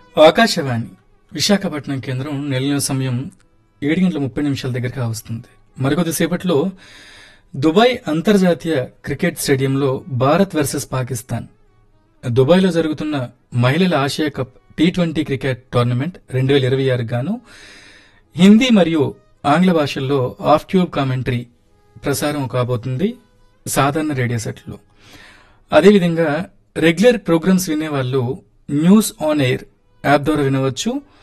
ఆకాశవాణి విశాఖపట్నం కేంద్రం నెలల సమయం ఏడు గంటల ముప్పై నిమిషాల దగ్గరగా వస్తుంది మరికొద్దిసేపట్లో దుబాయ్ అంతర్జాతీయ క్రికెట్ స్టేడియంలో భారత్ వర్సెస్ పాకిస్తాన్ దుబాయ్లో జరుగుతున్న మహిళల Asia cup T twenty cricket tournament రెండు వేల ఇరవై ఆరు గాను హిందీ మరియు ఆంగ్ల భాషల్లో ఆఫ్ ట్యూబ్ కామెంటరీ ప్రసారం కాబోతుంది సాధారణ రేడియో సెట్లో అదేవిధంగా రెగ్యులర్ ప్రోగ్రామ్స్ వినేవాళ్ళు న్యూస్ ఆన్ ఎయిర్ యాప్ ద్వారా వినవచ్చు